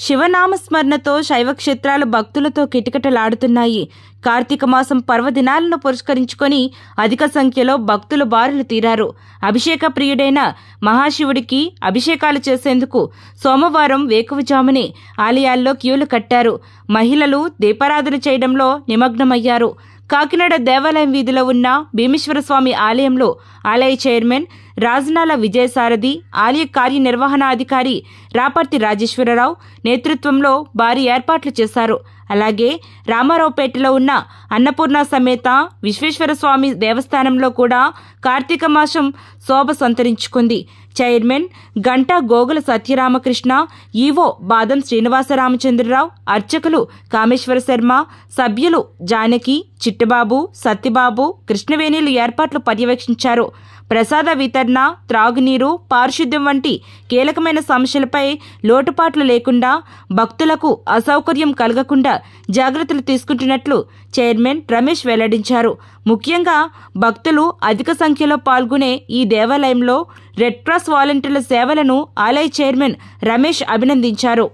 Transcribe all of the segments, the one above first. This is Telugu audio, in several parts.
శివనామస్మరణతో శైవ క్షేత్రాలు భక్తులతో కిటకిటలాడుతున్నాయి కార్తీక మాసం పర్వదినాలను పురస్కరించుకొని అధిక సంఖ్యలో భక్తులు బారులు తీరారు అభిషేక ప్రియుడైన మహాశివుడికి అభిషేకాలు చేసేందుకు సోమవారం వేకువజామునే ఆలయాల్లో క్యూలు కట్టారు మహిళలు దీపారాధన చేయడంలో నిమగ్నమయ్యారు కాకినాడ దేవాలయం వీధిలో ఉన్న భీమేశ్వర స్వామి ఆలయంలో ఆలయ చైర్మన్ రాజనాల విజయసారథి ఆలయ కార్యనిర్వహణాధికారి రాపర్తి రాజేశ్వరరావు నేతృత్వంలో భారీ ఏర్పాట్లు చేశారు అలాగే రామారావుపేటలో ఉన్న అన్నపూర్ణ సమేత విశ్వేశ్వర స్వామి దేవస్థానంలో కూడా కార్తీక మాసం శోభ సంతరించుకుంది చైర్మన్ గంటా గోగుల సత్యరామకృష్ణ ఈవో బాదం శ్రీనివాసరామచంద్రరావు అర్చకులు కామేశ్వర శర్మ సభ్యులు జానకి చిట్టుబాబు సత్యబాబు కృష్ణవేణిలు ఏర్పాట్లు పర్యవేక్షించారు ప్రసాద వితరణ త్రాగునీరు పారిశుద్ధ్యం వంటి కీలకమైన సమస్యలపై లోటుపాట్లు లేకుండా భక్తులకు అసౌకర్యం కలగకుండా జాగ్రత్తలు తీసుకుంటున్నట్లు చైర్మన్ రమేష్ వెల్లడించారు ముఖ్యంగా భక్తులు అధిక సంఖ్యలో పాల్గొనే ఈ దేవాలయంలో రెడ్ క్రాస్ వాలంటీర్ల సేవలను ఆలయ చైర్మన్ రమేష్ అభినందించారు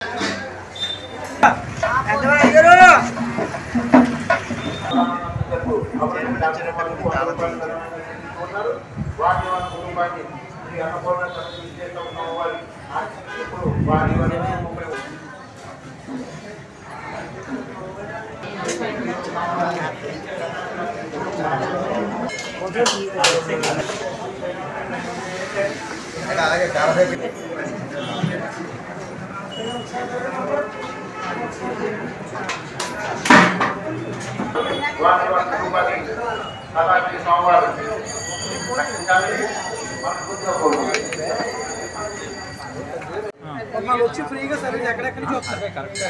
వారి వారి కుటుంబాన్ని అలాంటి సోమవారం రక్షించాలి మనస్ఫూర్తిగా కోరుకుంటున్నాను వాళ్ళు వచ్చి ఫ్రీగా సర్వీస్ ఎక్కడెక్కడి నుంచి వస్తారు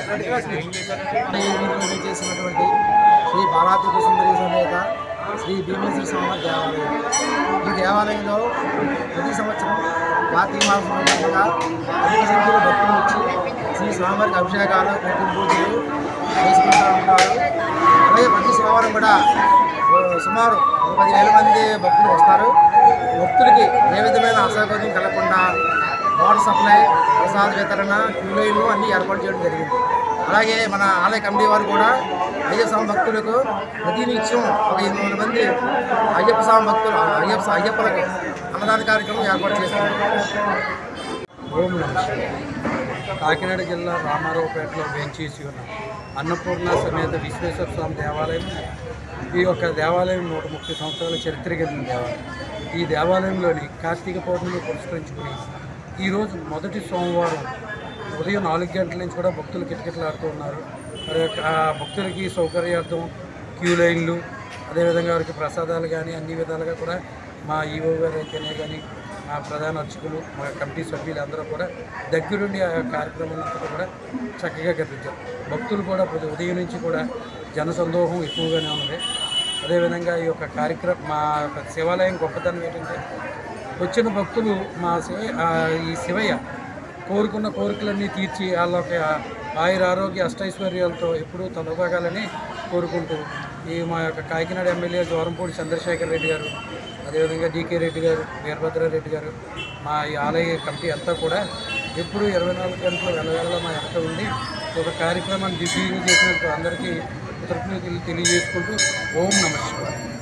నిర్వహణ చేసినటువంటి శ్రీ బాలాత్రిక సుందరి సమేత శ్రీ భీమేశ్వర స్వామి దేవాలయం ఈ దేవాలయంలో ప్రతి సంవత్సరం కార్తీక మాసం సందర్భంగా అధిక సంఖ్యలో భక్తులు వచ్చి శ్రీ స్వామివారికి అభిషేకాలు కుంకుమ పూజలు చేసుకుంటూ ఉంటారు అలాగే ప్రతి సోమవారం కూడా ఓ సుమారు ఒక పదివేల మంది భక్తులు వస్తారు భక్తులకి ఏ విధమైన అసౌకర్యం కలగకుండా వాటర్ సప్లై ప్రసాద వితరణ క్యూలైన్లు అన్నీ ఏర్పాటు చేయడం జరిగింది అలాగే మన ఆలయ కమిటీ వారు కూడా అయ్యప్ప స్వామి భక్తులకు ప్రతి నిత్యం ఒక ఎనిమిది వందల మంది అయ్యప్ప స్వామి భక్తులు అయ్యప్ప అయ్యప్పలకు అన్నదాన కార్యక్రమం ఏర్పాటు చేస్తున్నారు ఓం నమః శివాయ. కాకినాడ జిల్లా రామారావుపేటలో వేంచేసి ఉన్న అన్నపూర్ణ సమేత విశ్వేశ్వర స్వామి దేవాలయం ఈ యొక్క దేవాలయం నూట ముప్పై సంవత్సరాల చరిత్ర కలిగిన దేవాలయం ఈ దేవాలయంలోని కార్తీక పౌర్ణమి పురస్కరించుకుని ఈరోజు మొదటి సోమవారం ఉదయం నాలుగు గంటల నుంచి కూడా భక్తులు కిటకిటలాడుతూ ఉన్నారు మరి ఆ భక్తులకి సౌకర్యార్థం క్యూ లైన్లు అదేవిధంగా వారికి ప్రసాదాలు కానీ అన్ని విధాలుగా కూడా మా ఈవో గారు అయితేనే కానీ మా ప్రధాన అర్చకులు మా కమిటీ సభ్యులు అందరూ కూడా దగ్గరుండి ఆ కార్యక్రమం అంతా కూడా చక్కగా కనిపించారు భక్తులు కూడా ప్రతి ఉదయం నుంచి కూడా జనసందోహం ఎక్కువగానే ఉన్నది అదేవిధంగా ఈ యొక్క కార్యక్రమం మా యొక్క శివాలయం గొప్పతనం ఏంటంటే వచ్చిన భక్తులు మా శివ ఆ, ఈ శివయ్య కోరుకున్న కోరికలన్నీ తీర్చి వాళ్ళ యొక్క ఆయుర ఆరోగ్య అష్టైశ్వర్యాలతో ఎప్పుడూ తొలగాలని కోరుకుంటూ ఈ మా యొక్క కాకినాడ ఎమ్మెల్యే జోరంపూడి చంద్రశేఖర్ రెడ్డి గారు అదేవిధంగా డీకే రెడ్డి గారు వీరభద్రారెడ్డి గారు మా ఈ ఆలయ కమిటీ అంతా కూడా ఎప్పుడు ఇరవై నాలుగు గంటలు వెళ్ళవేళ మా వెనక ఉండి ఒక కార్యక్రమాన్ని దిగ్విజయం చేసినందుకు అందరికీ కృతజ్ఞతలు తెలియజేసుకుంటూ ఓం నమ శివాయ